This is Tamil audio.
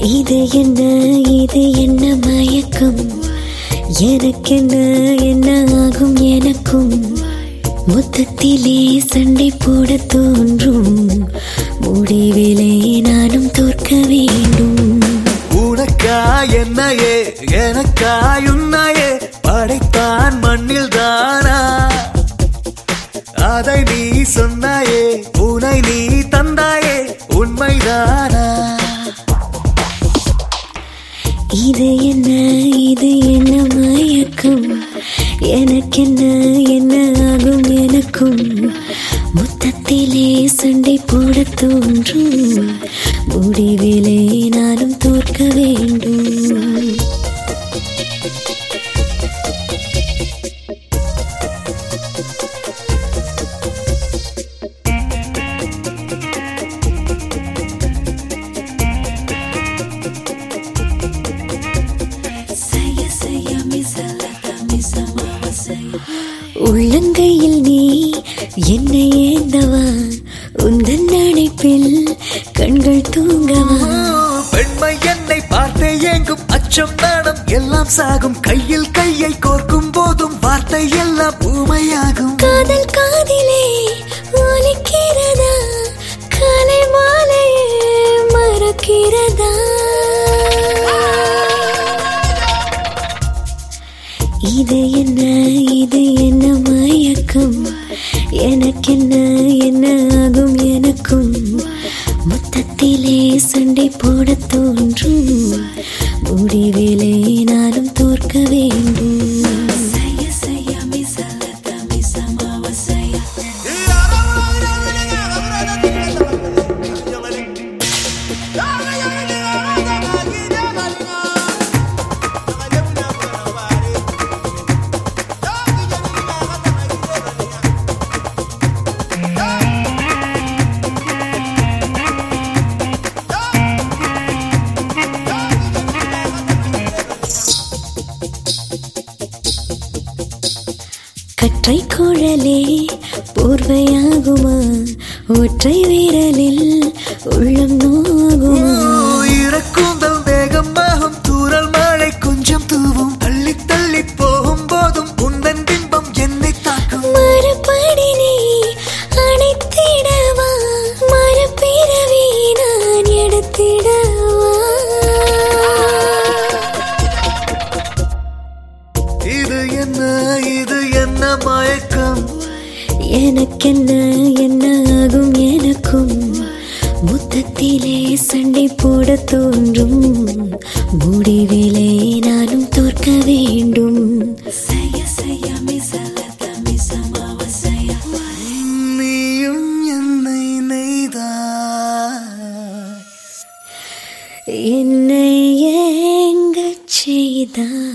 இது என்ன இது என்ன மயக்கம் எனக்கென்ன என்ன ஆகும் எனக்கும் மொத்தத்திலே சண்டை போட தோன்றும் முடிவிலே நானும் தோற்க வேண்டும் உனக்கா என்னையே எனக்காய் உன்னையே படைத்தான் மண்ணில் தானா அதை நீ சொன்னாயே உனை நீ தந்தாயே உண்மைதானா இது என்ன இது என்ன மயக்கம் எனக்கென்ன என்ன ஆகும் எனக்கும் மொத்தத்திலே சண்டை போட தோன்றும் முடிவிலே நானும் தோற்க வேண்டும் உள்ளங்கையில் நீ என்னை ஏந்தவா உந்தன் அணைப்பில் கண்கள் தூங்கவா பெண்மை என்னை பார்த்தே ஏங்கும் அச்சம் நாணம் எல்லாம் சாகும் கையில் கையை கோர்க்கும் போதும் வார்த்தை எல்லாம் ஊமையாகும் காதல் காதிலே ஒலிக்கிறதா காலை மாலையே மறக்கிறதா இது என்ன இது என்ன மயக்கம் எனக்கென்ன என்ன ஆகும் எனக்கும் மொத்தத்திலே சண்டை போட தோன்றும் முடிவிலே நானும் தோற்க வேண்டும் கற்றை குழலே போர்வையாகுமா ஒற்றை வீரலில் உள்ளம் நோகுமா இறக்கூந்தல் வேகமாகும் தூரல் மழை கொஞ்சம் தூவும் தள்ளி தள்ளி போகும் போதும் உந்தன் பிம்பம் என்னை தாக்கும் மறுபடி நீ அணைத்திடவா மறுபிறவி நான் எடுத்திடவா இது என்ன இது என்ன மயக்கம் எனக்கென்ன என்ன ஆகும் எனக்கும் மொத்தத்திலே சண்டை போட தோன்றும் முடிவிலே நானும் தோற்க வேண்டும் நீயும் என்னை நெய்தா என்னை ஏங்கச் செய்தாய்